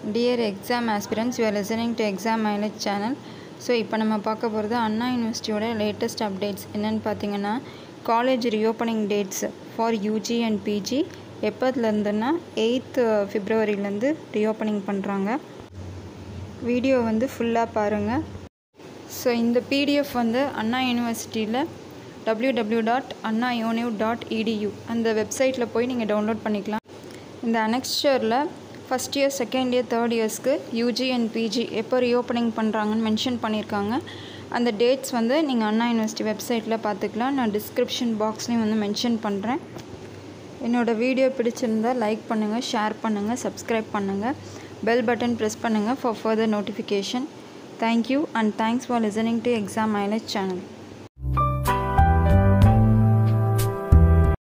dear exam aspirants you are listening to exam mileage channel so இப்போ நம்ம பார்க்க போகிறது அண்ணா யூனிவர்சிட்டியோட லேட்டஸ்ட் அப்டேட்ஸ் என்னென்னு பார்த்தீங்கன்னா college reopening dates for UG and PG எப்போதுலேருந்துன்னா எயித்து ஃபிப்ரவரிலேருந்து ரீஓப்பனிங் பண்ணுறாங்க வீடியோ வந்து ஃபுல்லாக பாருங்கள் ஸோ இந்த பிடிஎஃப் வந்து அண்ணா யூனிவர்சிட்டியில் W W dot Anna univ dot edu அந்த வெப்சைட்டில் போய் நீங்கள் டவுன்லோட் பண்ணிக்கலாம் இந்த அனெக்ஸ்டரில் first year second year third இயர்ஸ்க்கு யூஜி அண்ட் பிஜி எப்போ ரீஓப்பனிங் பண்ணுறாங்கன்னு மென்ஷன் பண்ணியிருக்காங்க அந்த டேட்ஸ் வந்து நீங்கள் அண்ணா யூனிவர்சிட்டி வெப்சைட்டில் பார்த்துக்கலாம் நான் டிஸ்கிரிப்ஷன் பாக்ஸ்லேயும் வந்து மென்ஷன் பண்ணுறேன் என்னோடய வீடியோ பிடிச்சிருந்தால் லைக் பண்ணுங்கள் ஷேர் பண்ணுங்கள் சப்ஸ்கிரைப் பண்ணுங்கள் பெல் பட்டன் ப்ரெஸ் பண்ணுங்கள் for further notification thank you and thanks for listening to exam mileage channel